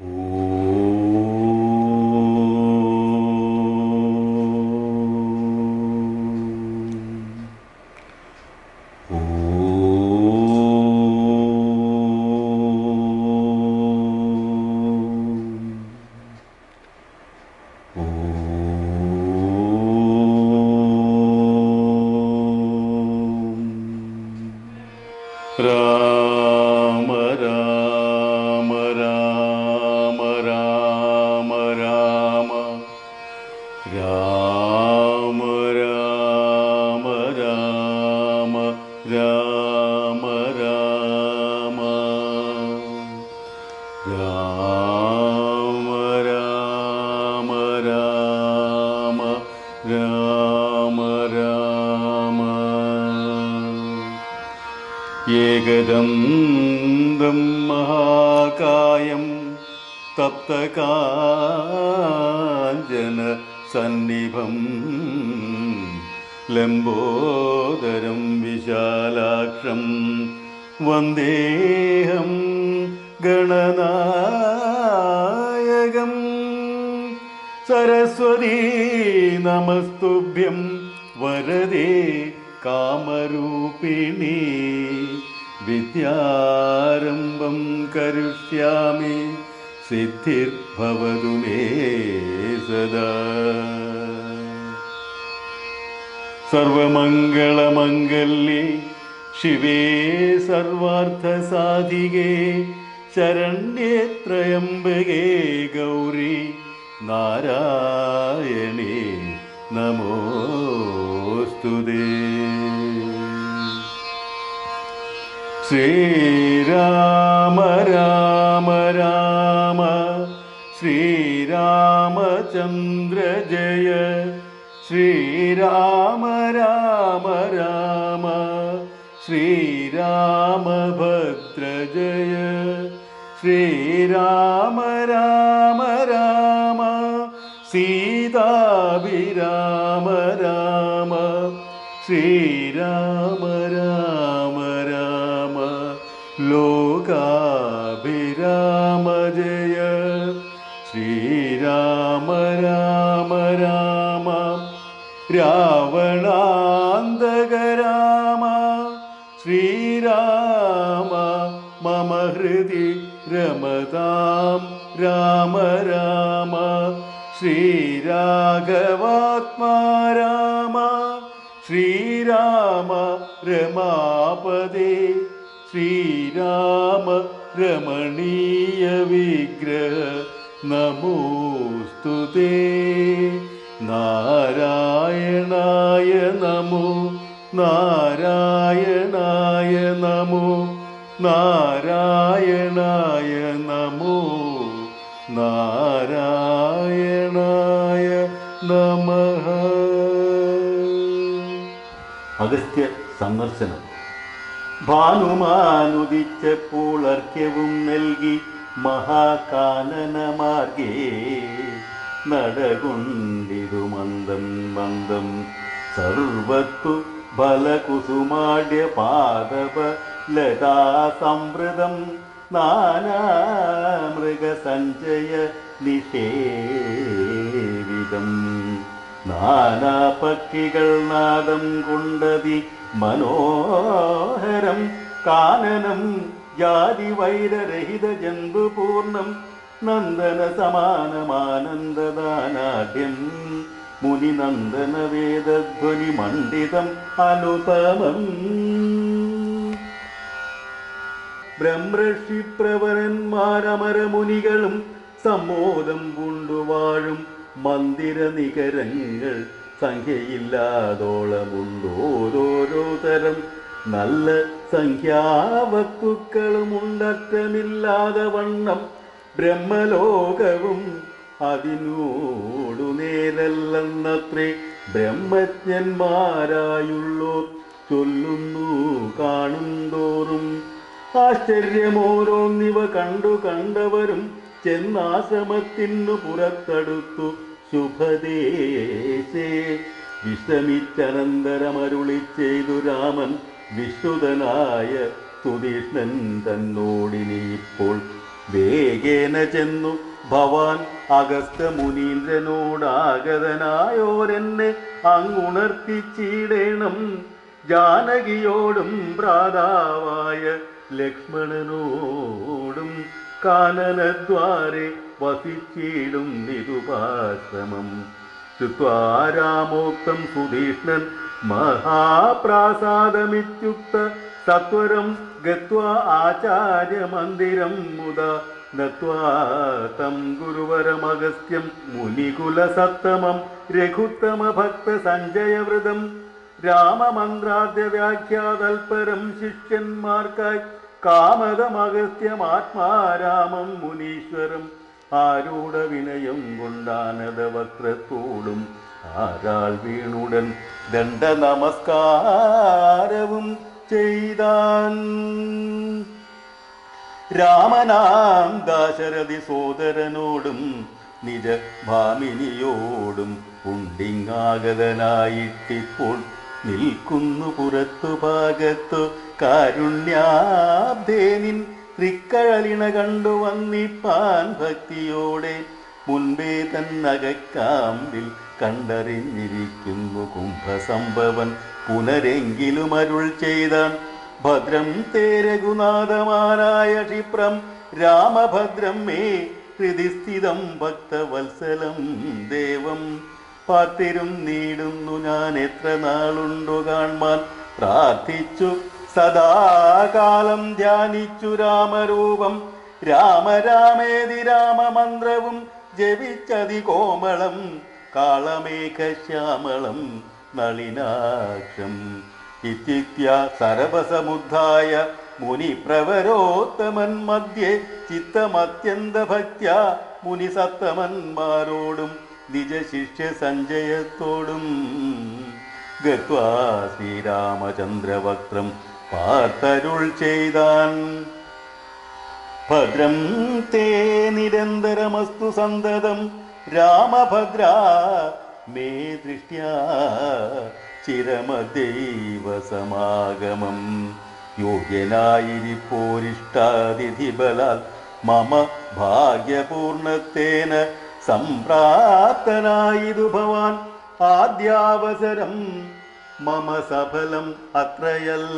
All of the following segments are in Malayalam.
രാമ രാമ രാമ രാമ രാമ രാമ രാമ രാമ രാമ രാമ രാമ രാമ രാമ രാമ രാമ ഏകദന്തം മഹാകായം തപ്തകാഞ്ചന സന്നിഭം ലംബോദരം വിശാലാക്ഷം വന്ദേഹം ഗണനായകം സരസ്വതീ നമസ്തുഭ്യം വരദേ കാമരൂപിണി വിദ്യാരംഭം കരിഷ്യാമി സിദ്ധിർഭവതു മേ സദാ സർവമംഗളമംഗല്യേ ശിവേ സർവാർത്ഥസാധികേ ശരണ്യേ ത്രയംബകേ ഗൗരി നാരായണേ നമോസ്തുതേ ശ്രീരാമ രാമ രാമ ശ്രീരാമചന്ദ്ര ജയ ശ്രീരാമ രാമ രാമ ശ്രീരാമഭദ്ര ജയ ശ്രീരാമ രാമ രാമ സീതാഭിരാമ രാമ ശ്രീരാമ രാമ രാമ ലോകാഭിരാമ ജയ ശ്രീരാമ രാമ രാമ രാവണാന്തക രാമ ശ്രീരാമ മമ ഹൃദി രമതാം രാമ രാമ ശ്രീരാഘവാത്മാ രാമ ശ്രീരാമ രമാപദേ ശ്രീരാമ രമണീയ വിഗ്രഹ നമോസ്തുതേ നാരായണായ നമോ നാരായണായ നമോ നാരായണായ നമോ നാരായണായ നമഃ അഗസ്ത്യ സന്ദർശനം ഭാനുമാനുദിച്ചപ്പോൾ അർഘ്യവും നൽകി മഹാകാനനമാർഗേ നടകൊണ്ടിതു മന്ദം മന്ദം സർവത്തു ബലകുസുമാഢ്യ പാദപ ലതാ സംവൃതം നാനാമൃഗസഞ്ചയ നിഷേവിതം നാനാപക്ഷികൾ നാദം കൊണ്ടതി മനോഹരം കാനനം ജാതി വൈരരഹിത ജന്തുപൂർണം നന്ദന സമാനമാനന്ദദാനാഢ്യം മുനിനന്ദന വേദധ്വനി മണ്ഡിതം അനുപമം ബ്രഹ്മർഷിപ്രവരന്മാരമരമുനികളും സമ്മോദം പൂണ്ടുവാഴും മന്ദിര നികരങ്ങൾ സംഖ്യയില്ലാതോളമുണ്ടോരോരോ തരം നല്ല സംഖ്യാവസ്തുക്കളും ഉണ്ടറ്റമില്ലാതെ വണ്ണം ബ്രഹ്മലോകവും അതിനോടു നേരല്ലെന്നത്രേ ബ്രഹ്മജ്ഞന്മാരായുള്ളോർ ചൊല്ലുന്നു കാണുന്തോറും ആശ്ചര്യമോരോന്നിവ കണ്ടു കണ്ടവരും ചെന്നാശ്രമത്തിനു പുറത്തടുത്തു ശുഭദേശേ വിശ്രമിച്ചനന്തരമരുളി ചെയ്തു രാമൻ വിശ്രുതനായ സുതീഷ്ണൻ തന്നോടിനി ഇപ്പോൾ വേഗേന ചെന്നു ഭവാൻ അഗസ്ത മുനീന്ദ്രനോടാഗതനായോരെന്നെ അങ്ങുണർത്തിച്ചിടേണം ജാനകിയോടും ഭ്രാതാവായ ലക്ഷ്മണനോടും കാനനദ്വാരെ വസിച്ചിടും നിരുപാശ്രമം ശ്രുത്വാരാമോക്തം സുധീഷ്ണൻ മഹാപ്രാസാദമിത്യുക്ത സത്വരം ഗത്വാ ആചാര്യമന്ദിരം മുത നത്വാ തം ഗുരുവരമഗസ്ത്യം മുനികുലസത്തമം രഘുത്തമ ഭക്ത സഞ്ജയവൃതം രാമമന്ത്രാദ്യ വ്യാഖ്യാതൽപരം ശിഷ്യന്മാർക്കായി കാമതമഗസ്ത്യമാത്മാരാമം മുനീശ്വരം ആരൂഢ വിനയം കൊണ്ടാനത വക്രത്തോടും ആരാൾ വീണുടൻ ദണ്ഡ നമസ്കാരവും ചെയ്താൻ രാമനാം ദാശരഥി സോദരനോടും നിജ ഭാമിനിയോടും ഉണ്ടിങ്ങാഗതനായിട്ടിപ്പോൾ നിൽക്കുന്നു പുറത്തു ഭാഗത്തു കാരുണ്യാബ്ധേനിൻ തൃക്കഴലിണ കണ്ടു വന്നിപ്പാൻ ഭക്തിയോടെ മുൻപേ തന്നകക്കാമ്പിൽ കണ്ടറിഞ്ഞിരിക്കുന്നു കുംഭസംഭവൻ പുനരെങ്കിലും അരുൾ ചെയ്താൻ ഭദ്രം തേ രഘുനാഥമാനായ ക്ഷിപ്രം രാമഭദ്രം മേ ഹൃദിസ്ഥിതം ഭക്തവത്സലം ദേവം പാത്തിരും നീടുന്നു ഞാൻ എത്ര നാളുണ്ടു കാൺമാൻ പ്രാർത്ഥിച്ചു സദാകാലം ധ്യാനിച്ചു രാമരൂപം രാമരാമേതി രാമമന്ത്രവും ജപിച്ചതി കോമളം കാളമേഘശ്യാമളം നളിനാക്ഷം ഇത്യുക്ത്യ സരവസമുദ്ധായ മുനിപ്രവരോത്തമൻ മധ്യേ ചിത്തമത്യന്ത ഭക്ത്യ മുനിസത്തമന്മാരോടും നിജശിഷ്യ സഞ്ജയത്തോടും ഗത്വാ ശ്രീരാമചന്ദ്രവക്രം പാർത്തരുൾ ചെയ്താൻ ഭദ്രം തേ നിരന്തരമസ്തു സന്തതം രാമഭദ്ര മേ ദൃഷ്ട്യാ ചിരമദൈവ സമാഗമം യോഗ്യനായിരിപ്പോരിഷ്ടാതിഥിബലാൽ മമ ഭാഗ്യപൂർണത്തേന സംപ്രാപ്തനായിതു ഭവാൻ ആദ്യാവസരം മമ സഫലം അത്രയല്ല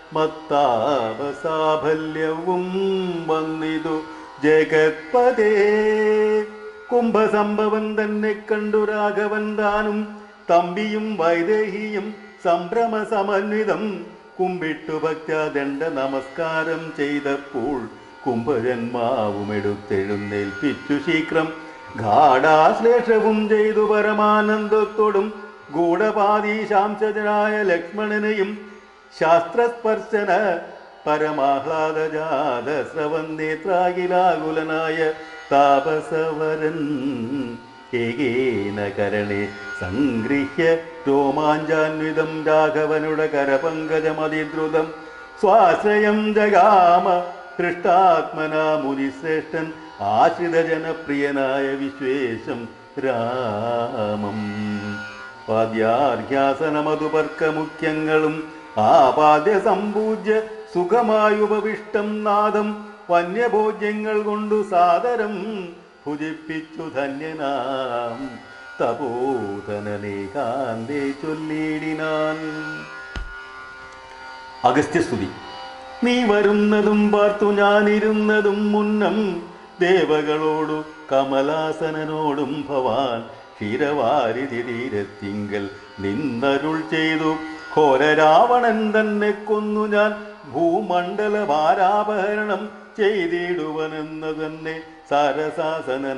മത്താപസാഫല്യവും വന്നിതു ജഗത്പതേ കുംഭസംഭവൻ തന്നെ കണ്ടു രാഘവൻ താനും തമ്പിയും വൈദേഹിയും സംഭ്രമ സമന്വിതം കുമ്പിട്ടു ഭക്തദണ്ഡ നമസ്കാരം ചെയ്തപ്പോൾ കുംഭജന്മാവും എടുത്തെഴുന്നേൽപ്പിച്ചു ശീഘ്രം ഗാഠാശ്ലേഷവും ചെയ്തു പരമാനന്ദത്തോടും ഗൂഢപാദീശാംശജനായ ലക്ഷ്മണനെയും ശാസ്ത്രസ്പർശന പരമാഹ്ലാദജാത സ്രവന്നേത്രാകിലാകുലനായ താപസവരൻ ഏകേന കരണേ സംഗൃഹ്യ രോമാഞ്ചാന്വിതം രാഘവനുടെ കരപങ്കജമതിദ്രുതം സ്വാശ്രയം ജഗാമ ഹൃഷ്ടാത്മന മുനിശ്രേഷ്ഠൻ ആശ്രിതജനപ്രിയനായ വിശ്വേശം രാമം പാദ്യാർഘ്യാസനമതുപർക്കമുഖ്യങ്ങളും ആപാദ്യ സമ്പൂജ്യ സുഖമായുപവിഷ്ടം നാദം വന്യഭോജ്യങ്ങൾ കൊണ്ടു സാദരം ഭുജിപ്പിച്ചു ധന്യനാം തപോധനനേകാന്തേ ചൊല്ലിടിനാൻ അഗസ്ത്യസ്തുതി നീ വരുന്നതും പാർത്തു ഞാനിരുന്നതും മുന്നം ദേവകളോടു കമലാസനനോടും ഭവാൻ ക്ഷീരവാരിധി തീരത്തിങ്കൽ നിന്നരുൾ ചെയ്തു ഘോരരാവണൻ തന്നെ കൊന്നു ഞാൻ ഭൂമണ്ഡല ഭാരാപഹരണം ചെയ്തിടുവനെന്ന് തന്നെ സാരസാസനൻ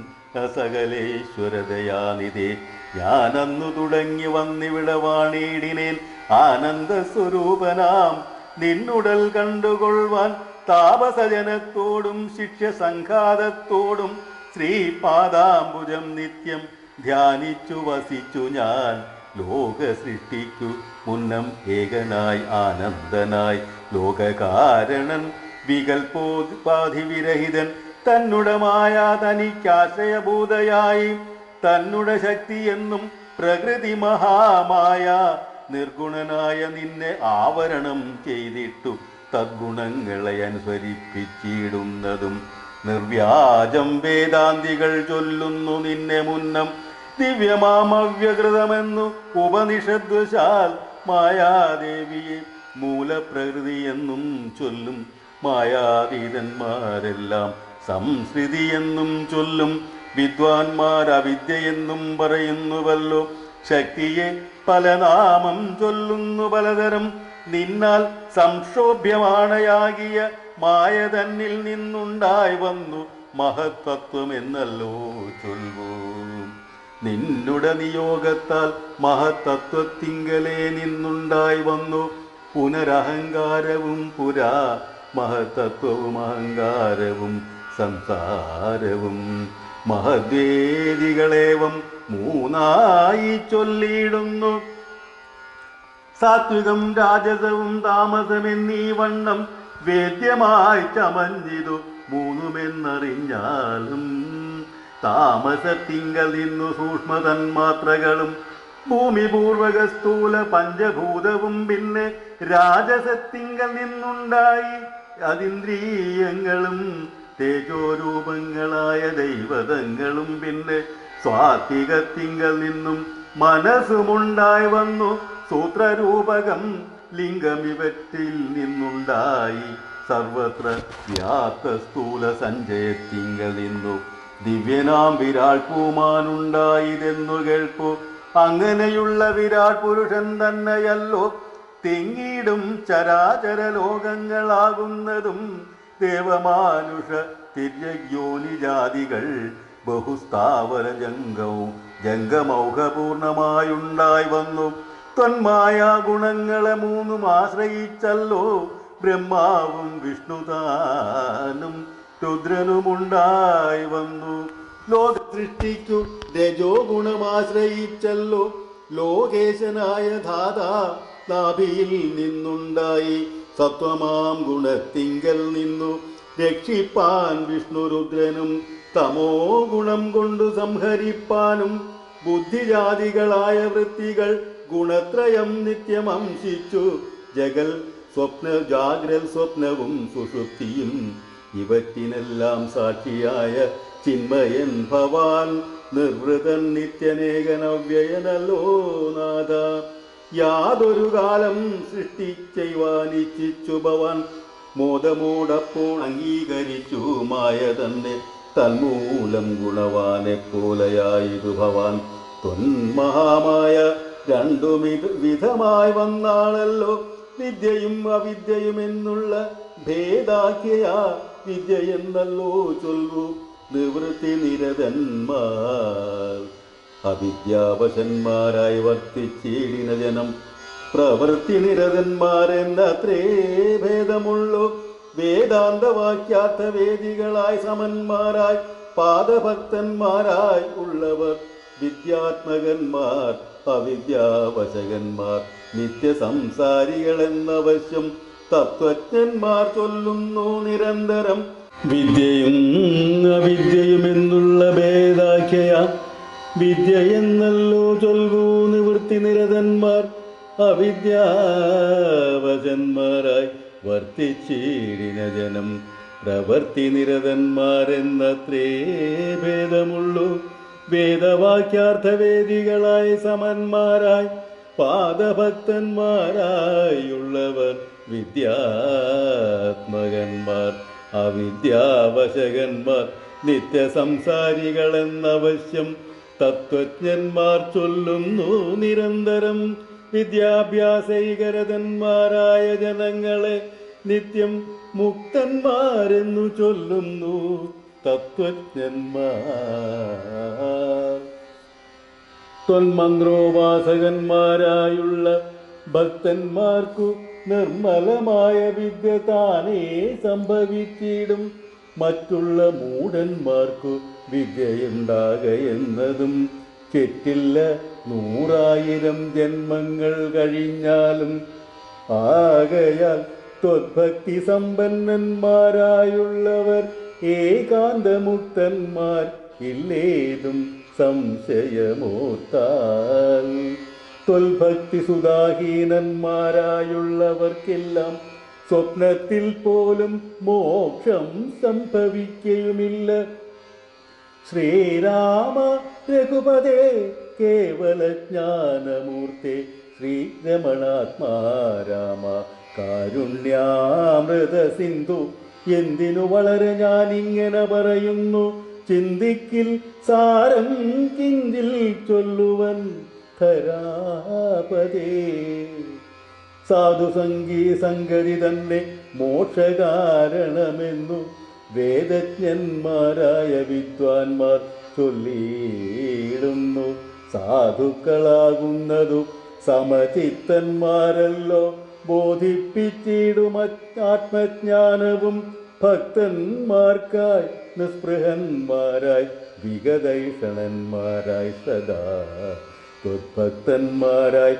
സകലേശ്വരതയാനിതേ ഞാനന്നു തുടങ്ങി വന്നിവിടെ വാണിയിടിനേൻ ആനന്ദ സ്വരൂപനാം നിന്നുടൽ കണ്ടുകൊള്ളുവാൻ താപസജനത്തോടും ശിഷ്യ സംഘാതത്തോടും ശ്രീപാദാംബുജം നിത്യം ധ്യാനിച്ചു വസിച്ചു ഞാൻ ലോക സൃഷ്ടിക്കു മുന്നം ഏകനായി ആനന്ദനായി ലോകകാരണൻ വികൽപ്പോപാധിവിരഹിതൻ തന്നുടമായ തനിക്കാശ്രയഭൂതയായി തന്നുടെ ശക്തി എന്നും പ്രകൃതി മഹാമായ നിർഗുണനായ നിന്നെ ആവരണം ചെയ്തിട്ടു തദ്ഗുണങ്ങളെ അനുസരിപ്പിച്ചിടുന്നതും നിർവ്യാജം വേദാന്തികൾ ചൊല്ലുന്നു നിന്നെ മുന്നം ദിവ്യമാമവ്യകൃതമെന്നു ഉപനിഷദ്വശാൽ മായാദേവിയെ മൂലപ്രകൃതി എന്നും ചൊല്ലും മായാതീതന്മാരെല്ലാം സംസ്കൃതി എന്നും ചൊല്ലും വിദ്വാൻമാർ അവിദ്യയെന്നും പറയുന്നുവല്ലോ ശക്തിയെ പല നാമം ചൊല്ലുന്നു പലതരം നിന്നാൽ സംക്ഷോഭ്യമാണയാകിയ മായ തന്നിൽ നിന്നുണ്ടായി വന്നു മഹത്തത്വമെന്നല്ലോ ചൊല്ലൂ നിന്നുടെ നിയോഗത്താൽ മഹത്തത്വത്തിങ്കലേ നിന്നുണ്ടായി വന്നു പുനരഹങ്കാരവും പുരാ മഹത്തത്വവും അഹങ്കാരവും സംസാരവും മഹദ്വേദികളേവം മൂന്നായി ചൊല്ലിയിടുന്നു സാത്വികം രാജസവും താമസമെന്നീ വണ്ണം വേദ്യമായി ചമഞ്ഞിതു മൂന്നുമെന്നറിഞ്ഞാലും താമസത്തിങ്കൽ നിന്നു സൂക്ഷ്മതന്മാത്രകളും ഭൂമി പൂർവക സ്ഥൂല പഞ്ചഭൂതവും പിന്നെ രാജസത്തിങ്കൽ നിന്നുണ്ടായി അതിന്ദ്രിയങ്ങളും തേജോരൂപങ്ങളായ ദൈവതങ്ങളും പിന്നെ സ്വാത്വികത്തിങ്കൽ നിന്നും മനസ്സുമുണ്ടായി വന്നു സൂത്രരൂപകം ലിംഗമിവറ്റിൽ നിന്നുണ്ടായി സർവത്ര വ്യാപ്ത സ്ഥൂല സഞ്ചയത്തിങ്കൽ നിന്നു ദിവ്യനാം വിരാട് പൂമാനുണ്ടായതെന്നു കേൾപ്പു അങ്ങനെയുള്ള വിരാട് പുരുഷൻ തന്നെയല്ലോ തിങ്ങിടും ചരാചര ലോകങ്ങളാകുന്നതും ദേവമാനുഷ തിര്യയോനിജാതികൾ ബഹുസ്ഥാവര ജംഗവും ജംഗമൗഘപൂർണമായുണ്ടായി വന്നു ത്വന്മായ ഗുണങ്ങളെ മൂന്നും ആശ്രയിച്ചല്ലോ ബ്രഹ്മാവും വിഷ്ണുതാനും രുദ്രനുമുണ്ടായി വന്നു ലോക സൃഷ്ടിക്കു രജോ ഗുണമാശ്രയിച്ചല്ലോ ലോകേശനായ ധാതാ നാഭിയിൽ നിന്നുണ്ടായി സത്വമാം ഗുണത്തിങ്കൽ നിന്നു രക്ഷിപ്പാൻ വിഷ്ണുരുദ്രനും തമോ ഗുണം കൊണ്ടു സംഹരിപ്പാനും ബുദ്ധിജാതികളായ വൃത്തികൾ ഗുണത്രയം നിത്യമംശിച്ചു ജഗൽ സ്വപ്ന ജാഗ്രൽ സ്വപ്നവും സുഷുപ്തിയും ഇവറ്റിനെല്ലാം സാക്ഷിയായ ചിന്മയൻ ഭവാൻ നിർവൃതൻ നിത്യനേകനവ്യയനല്ലോ നാഥ യാതൊരു കാലം സൃഷ്ടിച്ചെയ്വാനിച്ഛിച്ചു ഭവാൻ മോദമോടപ്പോൾ അംഗീകരിച്ചു മായ തന്നെ തന്മൂലം ഗുണവാനെ പോലെയായിരു ഭവാൻ തൊന്മഹാമായ രണ്ടു മിത- വിധമായി വന്നാണല്ലോ വിദ്യയും അവിദ്യയും എന്നുള്ള ഭേദാക്കിയ വിദ്യ എന്നല്ലോ ചൊല്ലു നിവൃത്തി നിരതന്മാർ അവിദ്യാവശന്മാരായി വർത്തിച്ചിടിന ജനം പ്രവൃത്തി നിരതന്മാരെന്നത്രേ ഭേദമുള്ളൂ വേദാന്ത വാക്യാർത്ഥ വേദികളായി സമന്മാരായി പാദഭക്തന്മാരായി ഉള്ളവർ വിദ്യാത്മകന്മാർ അവിദ്യാവശകന്മാർ നിത്യസംസാരികളെന്നവശ്യം തത്വജ്ഞന്മാർ ചൊല്ലുന്നു നിരന്തരം വിദ്യയും അവിദ്യയും എന്നുള്ള ഭേദാഖ്യയ വിദ്യ എന്നല്ലോ ചൊൽവൂ നിവൃത്തി നിരതന്മാർ അവിദ്യാവശന്മാരായി വർത്തിച്ചീടിന ജനം പ്രവർത്തി നിരതന്മാരെന്നത്രേ ഭേദമുള്ളൂ വേദവാക്യാർത്ഥവേദികളായി സമന്മാരായി പാദഭക്തന്മാരായുള്ളവർ വിദ്യാത്മകന്മാർ അവിദ്യാവശകന്മാർ നിത്യസംസാരികളെന്നവശ്യം തത്വജ്ഞന്മാർ ചൊല്ലുന്നു നിരന്തരം വിദ്യാഭ്യാസൈകരതന്മാരായ ജനങ്ങളെ നിത്യം മുക്തന്മാരെന്നു ചൊല്ലുന്നു തത്വജ്ഞന്മാർ ത്വന്മന്ത്രോപാസകന്മാരായുള്ള ഭക്തന്മാർക്കു നിർമ്മലമായ വിദ്യ താനേ സംഭവിച്ചിടും മറ്റുള്ള മൂഢന്മാർക്കു വിദ്യയുണ്ടാകയെന്നതും കെറ്റില്ല നൂറായിരം ജന്മങ്ങൾ കഴിഞ്ഞാലും ആകയാൽ ത്വദ്ഭക്തി സമ്പന്നന്മാരായുള്ളവർ ഏകാന്തമുക്തന്മാർ ഇല്ലേതും സംശയമോത്താൽ ത്വൽഭക്തി സുധാഹീനന്മാരായുള്ളവർക്കെല്ലാം സ്വപ്നത്തിൽ പോലും മോക്ഷം സംഭവിക്കുകയുമില്ല ശ്രീരാമ രഘുപതേ കേവല ജ്ഞാനമൂർത്തെ ശ്രീരമണാത്മാ രാമ കാരുണ്യാമൃത സിന്ധു എന്തിനു വളരെ ഞാൻ ഇങ്ങനെ പറയുന്നു ചിന്തിക്കിൽ സാരം കിഞ്ചിൽ ചൊല്ലുവൻ ധരാപതേ സാധുസംഗീ സംഗതി തന്നെ മോക്ഷകാരണമെന്നു വേദജ്ഞന്മാരായ വിദ്വാൻമാർ ചൊല്ലിയിടുന്നു സാധുക്കളാകുന്നതു സമചിത്തന്മാരല്ലോ ബോധിപ്പിച്ചിടും ആത്മജ്ഞാനവും ഭക്തന്മാർക്കായി നിസ്പൃഹന്മാരായി വിഗതൈഷണന്മാരായി സദാ ഭക്തന്മാരായി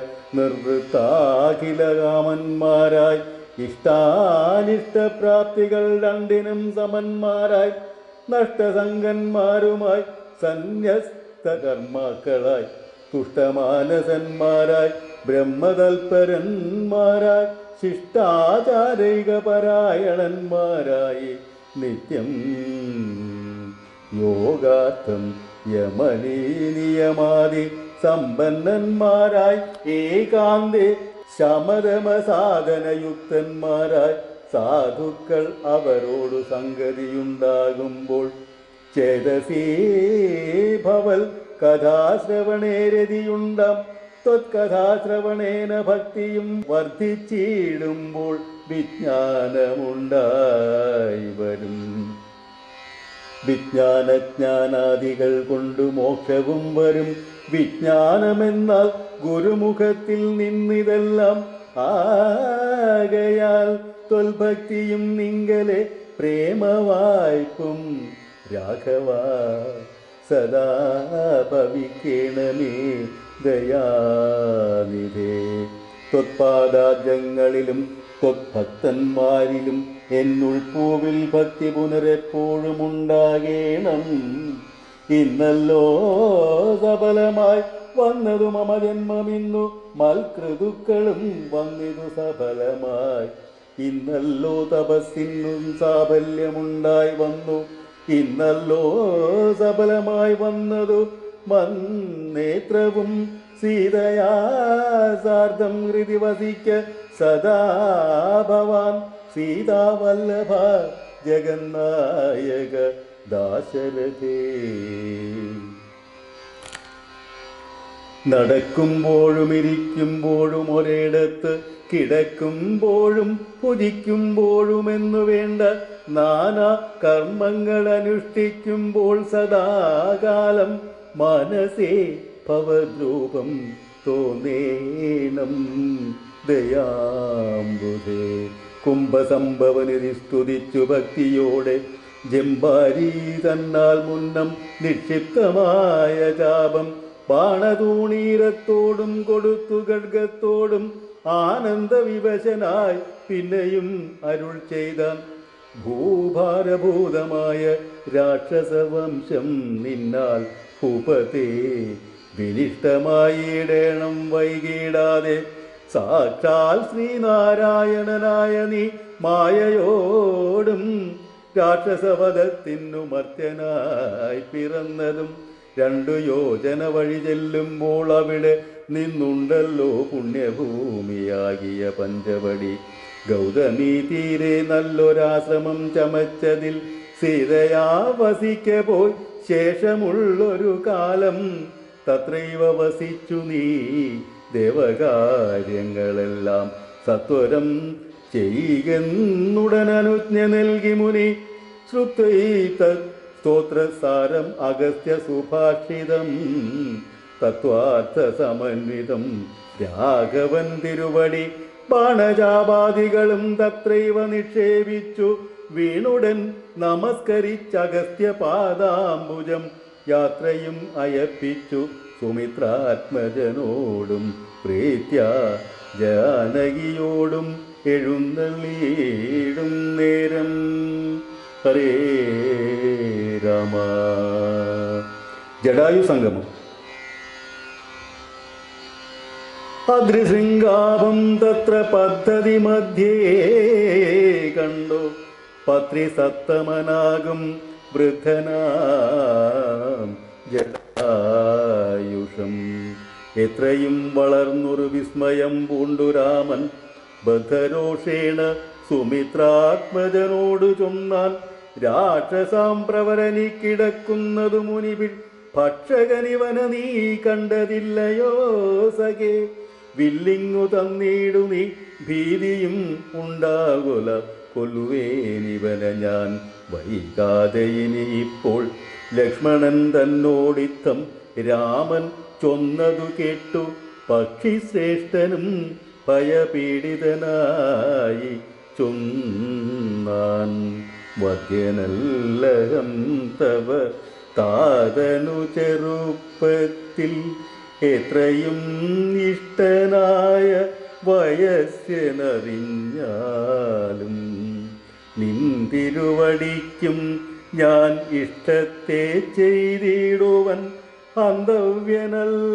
നിർവൃത്താഖിലകാമന്മാരായി ഇഷ്ടാനിഷ്ടപ്രാപ്തികൾ രണ്ടിനും സമന്മാരായി നഷ്ടസംഗന്മാരുമായി സന്യസ്ത കർമാക്കളായി തുഷ്ടമാനസന്മാരായി ബ്രഹ്മതൽപരന്മാരായി ശിഷ്ടാചാരികപരായണന്മാരായി നിത്യം യോഗാർത്ഥം യമനീ നിയമാതി സമ്പന്നന്മാരായി ഏകാന്തെ ശമരമ സാധനയുക്തന്മാരായി സാധുക്കൾ അവരോടു സംഗതിയുണ്ടാകുമ്പോൾ ചേതസീ ഭവൽ കഥാശ്രവണേ രതിയുണ്ടാം ത്വത്കഥാശ്രവണേന ഭക്തിയും വർദ്ധിച്ചിടുമ്പോൾ വിജ്ഞാനമുണ്ടായി വരും വിജ്ഞാനജ്ഞാനാദികൾ കൊണ്ട് മോക്ഷവും വരും വിജ്ഞാനമെന്നാൽ ഗുരുമുഖത്തിൽ നിന്നിതെല്ലാം ആകയാൽ തൊൽഭക്തിയും നിങ്കലെ പ്രേമവായ്പും രാഘവ സദാ ഭവിക്കേണമേ ദയാനിധേ ത്വത്പാദാജങ്ങളിലും ത്വത്ഭക്തന്മാരിലും എന്നുൾപ്പൂവിൽ ഭക്തി പുനരെപ്പോഴും ഉണ്ടാകേണം ഇന്നല്ലോ സഫലമായി വന്നതു മമ ജന്മമിന്നു മൽകൃതുക്കളും വന്നിതു സഫലമായി ഇന്നല്ലോ തപസ്സിനും സാഫല്യമുണ്ടായി വന്നു ഇന്നല്ലോ സഫലമായി വന്നതു മന്നേത്രവും സീതയാ സാർദ്ധം ഹൃദി വസിക്ക സദാ ഭവാൻ സീതാവല്ലഭ ജഗന്നായക ദാശരഥേ നടക്കുമ്പോഴും ഇരിക്കുമ്പോഴും ഒരിടത്ത് കിടക്കുമ്പോഴും ഭുജിക്കുമ്പോഴും എന്നു വേണ്ട നാനാ കർമ്മങ്ങൾ അനുഷ്ഠിക്കുമ്പോൾ സദാകാലം മനസ്സേ ഭവദ്രൂപം തോന്നേണം ദയാംബുധേ കുംഭസംഭവനിധി സ്തുതിച്ചു ഭക്തിയോടെ ജമ്പാരി തന്നാൽ മുന്നം നിക്ഷിപ്തമായ ജാപം ബാണതൂണീരത്തോടും കൊടുത്തു ഖഡ്ഗത്തോടും ആനന്ദവിവശനായി പിന്നെയും അരുൾ ചെയ്താൻ ഭൂഭാരഭൂതമായ രാക്ഷസവംശം നിന്നാൽ ഭൂപതേ വിനിഷ്ടമായിടേണം വൈകിടാതെ സാക്ഷാൽ ശ്രീനാരായണനായ നീ മായയോടും രാക്ഷസവധത്തിനു മർത്യനായി പിറന്നതും രണ്ടു യോജന വഴി ചെല്ലുമ്പോൾ അവിടെ നിന്നുണ്ടല്ലോ പുണ്യഭൂമിയാകിയ പഞ്ചവടി ഗൗതമി തീരെ നല്ലൊരാശ്രമം ചമച്ചതിൽ സീതയാ വസിക്ക പോയി ശേഷമുള്ളൊരു കാലം തത്രൈവ വസിച്ചു നീ ദേവകാര്യങ്ങളെല്ലാം സത്വരം ചെയ്യുകെന്നുടനനുജ്ഞ നൽകി മുനി ശ്രുത്വൈത സ്തോത്രസാരം അഗസ്ത്യ സുഭാഷിതം തത്വാർത്ഥ സമന്വിതം രാഘവൻ തിരുവടി ബാണജാപാദികളും തത്രൈവ നിക്ഷേപിച്ചു വീണുടൻ നമസ്കരിച്ചഗസ്ത്യ പാദാംബുജം യാത്രയും അയപ്പിച്ചു സുമിത്രാത്മജനോടും പ്രീത്യ ജാനകിയോടും എഴുന്നള്ളിയിടും നേരം ഹരേ രാമ ജഡായു സംഗമം അദൃശൃംഗാപം തത്ര പദ്ധതി മധ്യേ കണ്ടു പത്രി സത്തമനാകും വൃദ്ധനാം ജടായുഷം എത്രയും വളർന്നൊരു വിസ്മയം പൂണ്ടു രാമൻ ബദ്ധരോഷേണ സുമിത്രാത്മജനോട് ചൊന്നാൽ രാക്ഷസാം പ്രവരനി കിടക്കുന്നതു മുനിപിൽ ഭക്ഷകനിവന നീ കണ്ടതില്ലയോ സഖേ വില്ലിങ്ങു തന്നീടു നീ ഭീതിയും ഉണ്ടാകുല കൊല്ലുവേനിവന ഞാൻ വൈകാതെ ഇനി ഇപ്പോൾ ലക്ഷ്മണൻ തന്നോടിത്തം രാമൻ ചൊന്നതു കേട്ടു പക്ഷിശ്രേഷ്ഠനും ഭയപീഡിതനായി ചൊന്നാൻ വദ്യനല്ലഹം തവ താതനു ചെറുപ്പത്തിൽ എത്രയും ഇഷ്ടനായ വയസ്സനറിഞ്ഞാലും നിന്തിരുവടിക്കും ഞാൻ ഇഷ്ടത്തെ ചെയ്തിടുവൻ അന്തവ്യനല്ല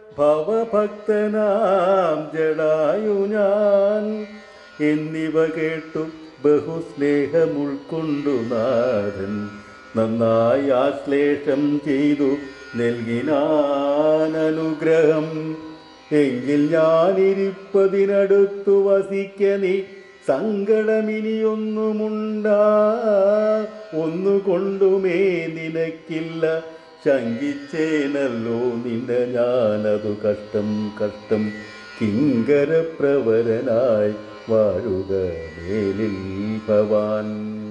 ഭവഭക്തനാം ജടായു ഞാൻ എന്നിവ കേട്ടു ബഹുസ്നേഹമുൾക്കൊണ്ടു നാഥൻ നന്നായി ആശ്ലേഷം ചെയ്തു നൽകിനാൻ അനുഗ്രഹം എങ്കിൽ ഞാനിരിപ്പതിനടുത്തു വസിക്ക നീ സങ്കടമിനിയൊന്നുമുണ്ടാ ഒന്നുകൊണ്ടുമേ നിനക്കില്ല ശങ്കിച്ചേനല്ലോ നിന്നെ ഞാനതു കഷ്ടം കഷ്ടം കിങ്കരപ്രവരനായി വാഴുക മേലിൽ ഭവാൻ